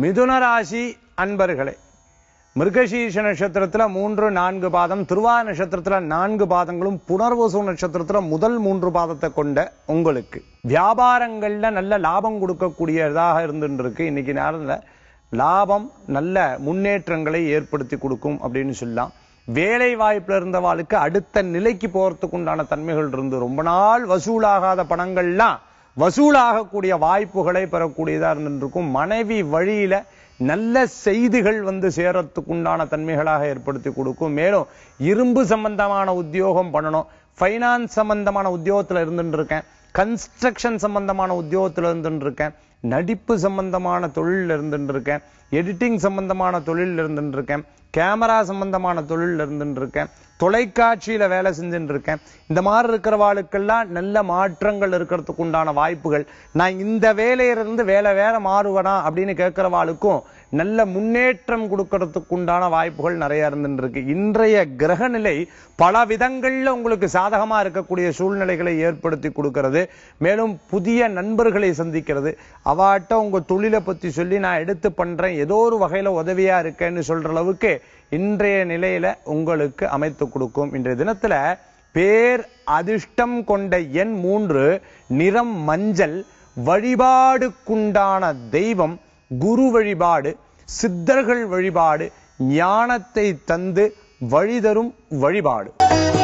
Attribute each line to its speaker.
Speaker 1: மிதுன ராசி அன்பர்களே மிருகசீர்ஷ நட்சத்திரத்துல மூன்று நான்கு பாதம் திருவா நட்சத்திரத்துல நான்கு பாதங்களும் புனர்வசு நட்சத்திரத்துல முதல் மூன்று பாதத்தை கொண்ட உங்களுக்கு வியாபாரங்கள்ல நல்ல லாபம் கொடுக்கக்கூடியதாக இருந்துட்டு இருக்கு இன்னைக்கு நேரத்துல லாபம் நல்ல முன்னேற்றங்களை ஏற்படுத்தி கொடுக்கும் அப்படின்னு சொல்லலாம் வேலை வாய்ப்புல இருந்தவாளுக்கு அடுத்த நிலைக்கு போறதுக்கு உண்டான தன்மைகள் இருந்து ரொம்ப நாள் வசூலாகாத பணங்கள்லாம் வசூலாகக்கூடிய வாய்ப்புகளை பெறக்கூடியதா இருந்துருக்கும் மனைவி வழியில நல்ல செய்திகள் வந்து சேரத்துக்கு உண்டான தன்மைகளாக ஏற்படுத்தி கொடுக்கும் மேலும் இரும்பு சம்பந்தமான உத்தியோகம் பண்ணணும் ஃபைனான்ஸ் சம்பந்தமான உத்தியோகத்துல இருந்துட்டு இருக்கேன் கன்ஸ்ட்ரக்ஷன் சம்பந்தமான உத்தியோகத்துல இருந்துட்டு இருக்கேன் நடிப்பு சம்பந்தமான தொழில் இருந்துட்டு இருக்கேன் எடிட்டிங் சம்பந்தமான தொழில் இருந்துட்டு இருக்கேன் கேமரா சம்பந்தமான தொழில் இருந்துட்டு இருக்கேன் தொலைக்காட்சியில வேலை செஞ்சுட்டு இருக்கேன் இந்த மாதிரி இருக்கிறவாளுக்கெல்லாம் நல்ல மாற்றங்கள் இருக்கிறதுக்கு உண்டான வாய்ப்புகள் நான் இந்த வேலையிலிருந்து வேலை வேற மாறுவனா அப்படின்னு கேட்கிறவாளுக்கும் நல்ல முன்னேற்றம் கொடுக்கறதுக்கு உண்டான வாய்ப்புகள் நிறைய இருந்துட்டு இருக்கு இன்றைய கிரக நிலை பல விதங்கள்ல உங்களுக்கு சாதகமா இருக்கக்கூடிய சூழ்நிலைகளை ஏற்படுத்தி கொடுக்கிறது மேலும் புதிய நண்பர்களை சந்திக்கிறது அவாட்ட உங்க தொழிலை பத்தி சொல்லி நான் எடுத்து பண்றேன் ஏதோ ஒரு வகையில உதவியா இருக்கேன்னு சொல்ற அளவுக்கு இன்றைய நிலையில உங்களுக்கு அமைத்து கொடுக்கும் இன்றைய தினத்துல பேர் அதிர்ஷ்டம் கொண்ட எண் மூன்று நிறம் மஞ்சள் வழிபாடுக்குண்டான தெய்வம் குரு வழிபாடு சித்தர்கள் வழிபாடு ஞானத்தை தந்து வழிதரும் வழிபாடு